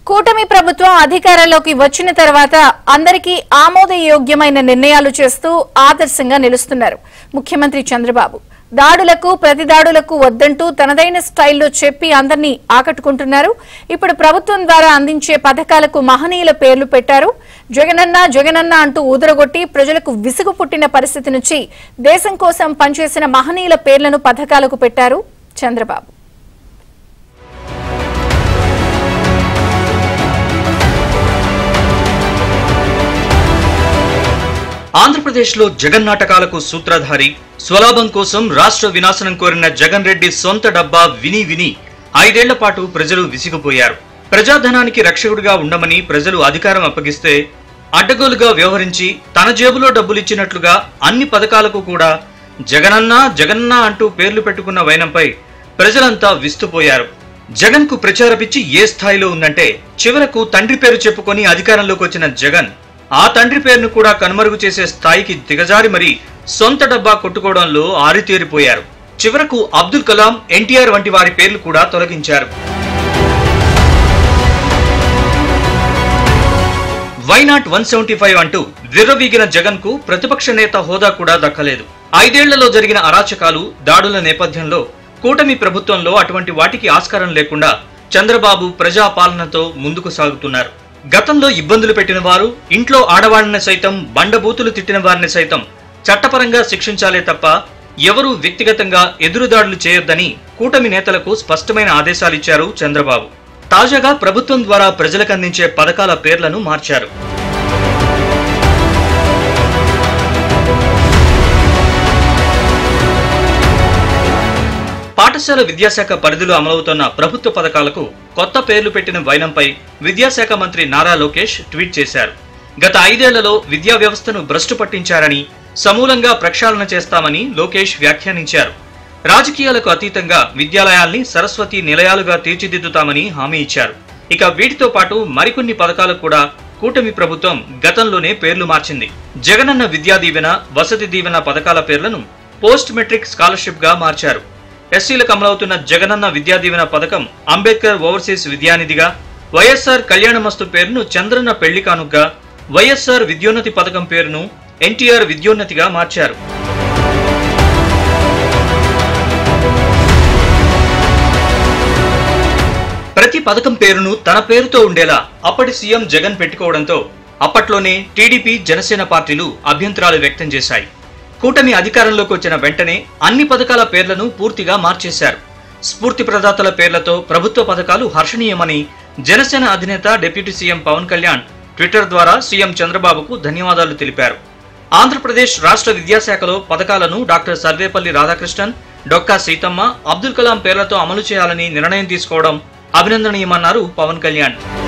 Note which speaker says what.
Speaker 1: కూటమి ప్రభుత్వం అధికారంలోకి వచ్చిన తర్వాత అందరికీ ఆమోదయోగ్యమైన నిర్ణయాలు చేస్తూ ఆదర్శంగా నిలుస్తున్నారు ముఖ్యమంత్రి చంద్రబాబు దాడులకు ప్రతిదాడులకు వద్దంటూ తనదైన స్టైల్లో చెప్పి అందరినీ ఆకట్టుకుంటున్నారు ఇప్పుడు ప్రభుత్వం ద్వారా అందించే పథకాలకు మహనీయుల పేర్లు పెట్టారు జగనన్న జగనన్న అంటూ ఊదరగొట్టి ప్రజలకు విసుగు పుట్టిన పరిస్థితి నుంచి దేశం కోసం పనిచేసిన మహనీయుల పేర్లను పథకాలకు పెట్టారు చంద్రబాబు
Speaker 2: ఆంధ్రప్రదేశ్లో జగన్ నాటకాలకు సూత్రధారి స్వలాభం కోసం రాష్ట్ర వినాశనం కోరిన జగన్ రెడ్డి సొంత డబ్బా విని విని ఐదేళ్ల పాటు ప్రజలు విసిగిపోయారు ప్రజాధనానికి రక్షకుడిగా ఉండమని ప్రజలు అధికారం అప్పగిస్తే అడ్డగోలుగా వ్యవహరించి తన జేబులో డబ్బులిచ్చినట్లుగా అన్ని పథకాలకు కూడా జగనన్న జగన్న అంటూ పేర్లు పెట్టుకున్న వైనంపై ప్రజలంతా విస్తుపోయారు జగన్ కు ప్రచార పిచ్చి ఏ స్థాయిలో ఉందంటే చివరకు తండ్రి పేరు చెప్పుకొని అధికారంలోకి వచ్చిన జగన్ ఆ తండ్రి పేరును కూడా కనుమరుగు చేసే స్థాయికి దిగజారి మరి సొంత డబ్బా కొట్టుకోవడంలో ఆరితేరిపోయారు చివరకు అబ్దుల్ కలాం ఎన్టీఆర్ వంటి వారి పేర్లు కూడా తొలగించారు వైనాట్ వన్ సెవెంటీ ఫైవ్ అంటూ విర్రవీగిన జగన్ కు ప్రతిపక్ష నేత హోదా కూడా దక్కలేదు ఐదేళ్లలో జరిగిన అరాచకాలు దాడుల నేపథ్యంలో కూటమి ప్రభుత్వంలో అటువంటి వాటికి ఆస్కారం లేకుండా చంద్రబాబు ప్రజా పాలనతో ముందుకు సాగుతున్నారు గతంలో ఇబ్బందులు పెట్టిన వారు ఇంట్లో ఆడవాళ్ళని సైతం బండబూతులు తిట్టిన వారిని సైతం చట్టపరంగా శిక్షించాలే తప్ప ఎవరూ వ్యక్తిగతంగా ఎదురుదాడులు చేయొద్దని కూటమి నేతలకు స్పష్టమైన ఆదేశాలిచ్చారు చంద్రబాబు తాజాగా ప్రభుత్వం ద్వారా ప్రజలకు అందించే పథకాల పేర్లను మార్చారు పాఠశాల విద్యాశాఖ పరిధిలో అమలవుతున్న ప్రభుత్వ పథకాలకు కొత్త పేర్లు పెట్టిన వైనంపై విద్యాశాఖ మంత్రి నారా లోకేష్ ట్వీట్ చేశారు గత ఐదేళ్లలో విద్యా వ్యవస్థను భ్రష్టు పట్టించారని సమూలంగా ప్రక్షాళన చేస్తామని లోకేష్ వ్యాఖ్యానించారు రాజకీయాలకు అతీతంగా విద్యాలయాల్ని సరస్వతి నిలయాలుగా తీర్చిదిద్దుతామని హామీ ఇచ్చారు ఇక వీటితో పాటు మరికొన్ని పథకాలు కూడా కూటమి ప్రభుత్వం గతంలోనే పేర్లు మార్చింది జగనన్న విద్యా దీవెన వసతి దీవెన పథకాల పేర్లను పోస్ట్ మెట్రిక్ స్కాలర్షిప్ గా మార్చారు ఎస్సీలకు అమలవుతున్న జగనన్న విద్యా దీవెన పథకం అంబేద్కర్ ఓవర్సీస్ విద్యానిధిగా వైఎస్ఆర్ కళ్యాణమస్తు పేరును చంద్రన్న పెళ్లి కానుగ్గా వైఎస్ఆర్ విద్యోన్నతి పథకం పేరును ఎన్టీఆర్ విద్యోన్నతిగా మార్చారు ప్రతి పథకం పేరును తన పేరుతో ఉండేలా అప్పటి సీఎం జగన్ పెట్టుకోవడంతో అప్పట్లోనే టీడీపీ జనసేన పార్టీలు అభ్యంతరాలు వ్యక్తం చేశాయి కూటమి అధికారంలోకి వచ్చిన వెంటనే అన్ని పథకాల పేర్లను పూర్తిగా మార్చేశారు స్ఫూర్తి ప్రదాతల పేర్లతో ప్రభుత్వ పథకాలు హర్షణీయమని జనసేన అధినేత deputy CM Pawan Kalyan Twitter ద్వారా సీఎం చంద్రబాబుకు ధన్యవాదాలు తెలిపారు ఆంధ్రప్రదేశ్ రాష్ట్ర విద్యాశాఖలో పథకాలను డాక్టర్ సర్వేపల్లి రాధాకృష్ణన్ డొక్కా సీతమ్మ అబ్దుల్ కలాం పేర్లతో అమలు చేయాలని నిర్ణయం తీసుకోవడం అభినందనీయమన్నారు పవన్ కళ్యాణ్